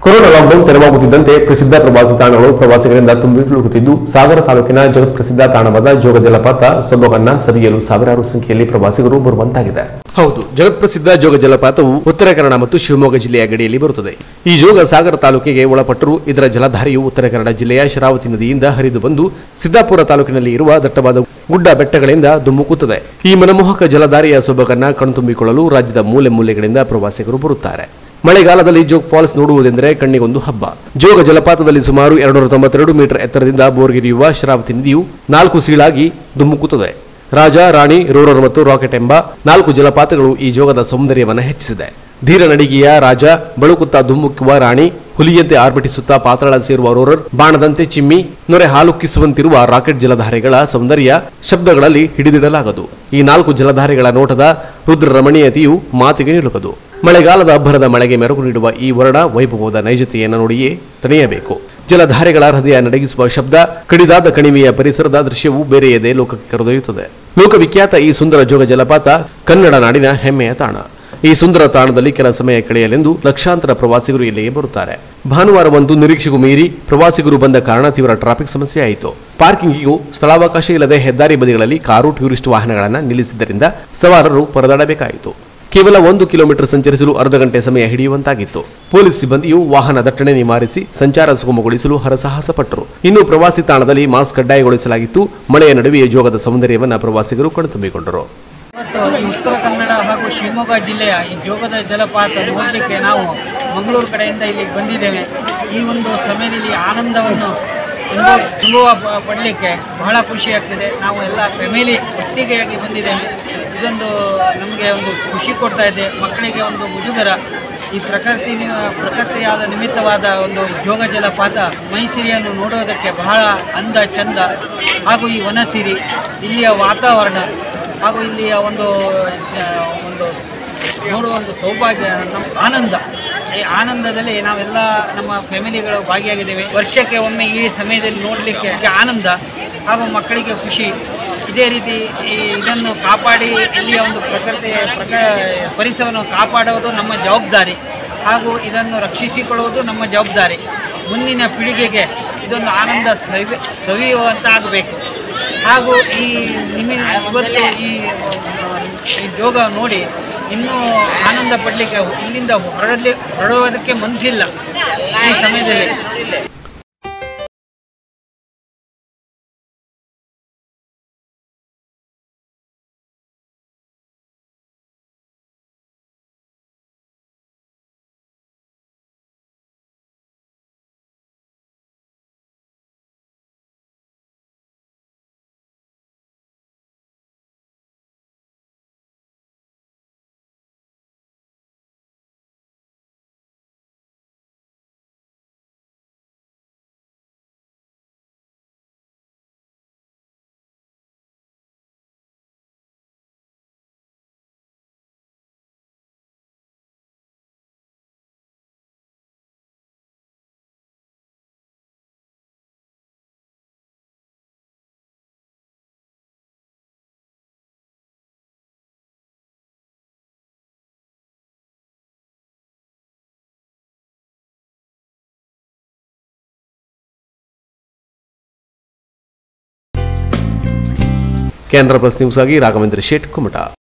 corona lockdown ತೆರವಾಗುತ್ತಿದ್ದಂತೆ ಪ್ರಸಿದ್ಧ ಪ್ರವಾಸಿ ತಾಣಗಳು ಪ್ರವಾಸಿಗರಿಂದ ತುಂಬಿ ತುಳುಕುತ್ತಿದ್ದು ಸಾಗರ ತಾಲೂಕಿನ ಜಗತ್ ಪ್ರಸಿದ್ಧ ತಾಣವಾದ ಜೋಗ ಜಲಪಾತ ಸೊಬಗನ್ನ ಸವಿಯಲು ಸಾವಿರಾರು ಸಂಖ್ಯೆಯಲ್ಲಿ ಪ್ರವಾಸಿಗರು ಬರುವಂತಾಗಿದೆ ಹೌದು ಜಗತ್ ಪ್ರಸಿದ್ಧ ಜೋಗ ಜಲಪಾತವು ಉತ್ತರ ಕನ್ನಡ ಮತ್ತು ಶಿವಮೊಗ್ಗ ಜಿಲ್ಲೆಯ ಗಡಿಯಲ್ಲಿ ಬರುತ್ತದೆ ಈ ಜೋಗ ಸಾಗರ ತಾಲೂಕಿಗೆ ಒಳಪಟ್ಟರೂ ಇದರ ಜಲಧಾರೆಯು ಉತ್ತರ ಕನ್ನಡ ಜಿಲ್ಲೆಯ ಶರಾವತಿ ನದಿಯಿಂದ ಹರಿದು ಬಂದು ಸಿದ್ದಾಪುರ ತಾಲೂಕಿನಲ್ಲಿ ಇರುವ ದಟ್ಟವಾದ ಗುಡ್ಡ ಬೆಟ್ಟಗಳಿಂದ ಧುಮ್ಮುಕುತ್ತದೆ ಈ ಮನಮೋಹಕ ಜಲಧಾರೆಯ ಸೊಬಗನ್ನ ಕಣ್ತುಂಬಿಕೊಳ್ಳಲು ರಾಜ್ಯದ ಮೂಲೆ ಮೂಲೆಗಳಿಂದ ಪ್ರವಾಸಿಗರು ಬರುತ್ತಾರೆ ಮಳೆಗಾಲದಲ್ಲಿ ಜೋಗ್ ಫಾಲ್ಸ್ ನೋಡುವುದೆಂದರೆ ಕಣ್ಣಿಗೊಂದು ಹಬ್ಬ ಜೋಗ ಜಲಪಾತದಲ್ಲಿ ಸುಮಾರು ಎರಡುನೂರ ತೊಂಬತ್ತೆರಡು ಮೀಟರ್ ಎತ್ತರದಿಂದ ಬೋರ್ಗಿರಿಯುವ ಶರಾವತಿ ನದಿಯು ನಾಲ್ಕು ಸೀಳಾಗಿ ಧುಮ್ಮುಕುತ್ತದೆ ರಾಜ ರಾಣಿ ರೋರರ್ ಮತ್ತು ರಾಕೆಟ್ ಎಂಬ ನಾಲ್ಕು ಜಲಪಾತಗಳು ಈ ಜೋಗದ ಸೌಂದರ್ಯವನ್ನು ಹೆಚ್ಚಿಸಿದೆ ಧೀರ ನಡಿಗೆಯ ರಾಜ ಬಳುಕುತ್ತಾ ಧುಮ್ಮುಕ್ಕುವ ರಾಣಿ ಹುಲಿಯಂತೆ ಆರ್ಭಟಿಸುತ್ತಾ ಪಾತಾಳ ಸೇರುವ ರೋರರ್ ಬಾಣದಂತೆ ಚಿಮ್ಮಿ ನೊರೆ ಹಾಲುಕ್ಕಿಸುವಂತಿರುವ ರಾಕೆಟ್ ಜಲಧಾರೆಗಳ ಸೌಂದರ್ಯ ಶಬ್ದಗಳಲ್ಲಿ ಹಿಡಿದಿಡಲಾಗದು ಈ ನಾಲ್ಕು ಜಲಧಾರೆಗಳ ನೋಟದ ರುದ್ರ ರಮಣೀಯತೆಯು ಮಾತಿಗೆ ನಿಲುಕದು ಮಳೆಗಾಲದ ಅಬ್ಬರದ ಮಳೆಗೆ ಮೆರುಗು ನೀಡುವ ಈ ವರ್ಣ ವೈಭವದ ನೈಜತೆಯನ್ನು ನೋಡಿಯೇ ತಣಿಯಬೇಕು ಜಲಧಾರೆಗಳ ಹೃದಯ ನಡಗಿಸುವ ಶಬ್ದ ಕಡಿದಾದ ಕಣಿವೆಯ ಪರಿಸರದ ದೃಶ್ಯವು ಬೇರೆಯದೇ ಲೋಕಕ್ಕೆ ಕರೆದೊಯ್ಯುತ್ತದೆ ಲೋಕವಿಖ್ಯಾತ ಈ ಸುಂದರ ಜೋಗ ಜಲಪಾತ ಕನ್ನಡ ನಾಡಿನ ಹೆಮ್ಮೆಯ ತಾಣ ಈ ಸುಂದರ ತಾಣದಲ್ಲಿ ಕೆಲ ಸಮಯ ಕಳೆಯಲೆಂದು ಲಕ್ಷಾಂತರ ಪ್ರವಾಸಿಗರು ಇಲ್ಲಿಗೆ ಬರುತ್ತಾರೆ ಭಾನುವಾರವಂದು ನಿರೀಕ್ಷೆಗೂ ಮೀರಿ ಪ್ರವಾಸಿಗರು ಬಂದ ಕಾರಣ ತೀವ್ರ ಟ್ರಾಫಿಕ್ ಸಮಸ್ಯೆ ಆಯಿತು ಪಾರ್ಕಿಂಗಿಗೂ ಸ್ಥಳಾವಕಾಶ ಇಲ್ಲದೆ ಹೆದ್ದಾರಿ ಬದಿಗಳಲ್ಲಿ ಕಾರು ಟೂರಿಸ್ಟ್ ವಾಹನಗಳನ್ನು ನಿಲ್ಲಿಸಿದ್ದರಿಂದ ಸವಾರರು ಪರದಾಡಬೇಕಾಯಿತು ಕೇವಲ ಒಂದು ಕಿಲೋಮೀಟರ್ ಸಂಚರಿಸಲು ಅರ್ಧ ಗಂಟೆ ಸಮಯ ಹಿಡಿಯುವಂತಾಗಿತ್ತು ಪೊಲೀಸ್ ಸಿಬ್ಬಂದಿಯು ವಾಹನ ದಟ್ಟಣೆ ನಿವಾರಿಸಿ ಸಂಚಾರ ಸುಗಮಗೊಳಿಸಲು ಹರಸಾಹಸ ಪಟ್ಟರು ಇನ್ನು ಪ್ರವಾಸಿ ತಾಣದಲ್ಲಿ ಮಾಸ್ಕ್ ಕಡ್ಡಾಯಗೊಳಿಸಲಾಗಿತ್ತು ಮಳೆಯ ನಡುವೆ ಜೋಗದ ಸೌಂದರ್ಯವನ್ನು ಪ್ರವಾಸಿಗರು ಕಣ್ತುಂಬಿಕೊಂಡರು ಮತ್ತು ಈ ಉತ್ತರ ಕನ್ನಡ ಹಾಗೂ ಶಿವಮೊಗ್ಗ ಜಿಲ್ಲೆಯ ಈ ಜೋಗದ ಜಲಪಾತ ನೋಡಲಿಕ್ಕೆ ನಾವು ಮಂಗಳೂರು ಕಡೆಯಿಂದ ಇಲ್ಲಿಗೆ ಬಂದಿದ್ದೇವೆ ಈ ಒಂದು ಸಮಯದಲ್ಲಿ ಆನಂದವನ್ನು ಅನುಭವ ಅನುಭವ ಪ- ಪಡಲಿಕ್ಕೆ ಬಹಳ ಖುಷಿಯಾಗ್ತದೆ ನಾವು ಎಲ್ಲ ಫ್ಯಾಮಿಲಿ ಒಟ್ಟಿಗೆಯಾಗಿ ಬಂದಿದ್ದೇವೆ ಇದೊಂದು ನಮಗೆ ಒಂದು ಖುಷಿ ಕೊಡ್ತಾ ಇದೆ ಮಕ್ಕಳಿಗೆ ಒಂದು ಮುಜುಗರ ಈ ಪ್ರಕೃತಿ ಪ್ರಕೃತಿಯಾದ ನಿಮಿತ್ತವಾದ ಒಂದು ಜೋಗ ಜಲಪಾತ ಮೈಸಿರಿಯನ್ನು ನೋಡೋದಕ್ಕೆ ಬಹಳ ಅಂದ ಚಂದ ಹಾಗೂ ಈ ವನಸಿರಿ ಇಲ್ಲಿಯ ವಾತಾವರಣ ಹಾಗೂ ಇಲ್ಲಿಯ ಒಂದು ಆ, ಒಂದು ನೋಡುವ ಒಂದು ಸೌಭಾಗ್ಯ ನಮ್ಮ ಆನಂದ ಈ ಆನಂದದಲ್ಲಿ ನಾವೆಲ್ಲ ನಮ್ಮ ಫ್ಯಾಮಿಲಿಗಳು ಭಾಗಿಯಾಗಿದ್ದೇವೆ ವರ್ಷಕ್ಕೆ ಒಮ್ಮೆ ಈ ಸಮಯದಲ್ಲಿ ನೋಡಲಿಕ್ಕೆ ಆನಂದ ಹಾಗೂ ಮಕ್ಕಳಿಗೆ ಖುಷಿ ಇದೇ ರೀತಿ ಈ ಇದನ್ನು ಕಾಪಾಡಿ ಇಲ್ಲಿಯ ಒಂದು ಪ್ರಕೃತಿ ಪ್ರಕ ಪರಿಸರವನ್ನು ಕಾಪಾಡುವುದು ನಮ್ಮ ಜವಾಬ್ದಾರಿ ಹಾಗೂ ಇದನ್ನು ರಕ್ಷಿಸಿಕೊಳ್ಳುವುದು ನಮ್ಮ ಜವಾಬ್ದಾರಿ ಮುಂದಿನ ಪೀಳಿಗೆಗೆ ಇದೊಂದು ಆನಂದ ಸವಿ ಸವಿಯುವಂತಾಗಬೇಕು ಹಾಗೂ ಈ ನಿಮಿ ಇವತ್ತು ಈ ಈ ಯೋಗ ನೋಡಿ ಇನ್ನೂ ಆನಂದ ಪಡಲಿಕ್ಕೆ ಇಲ್ಲಿಂದ ಹೊರಡಲಿ ಹೊರಡುವುದಕ್ಕೆ ಮನಸ್ಸಿಲ್ಲ ಈ ಸಮಯದಲ್ಲಿ ಕೇಂದ್ರ ಪ್ಲಸ್ ನ್ಯೂಸ್ಗಾಗಿ ರಾಘವೇಂದ್ರ ಶೇಟ್ ಕುಮಟ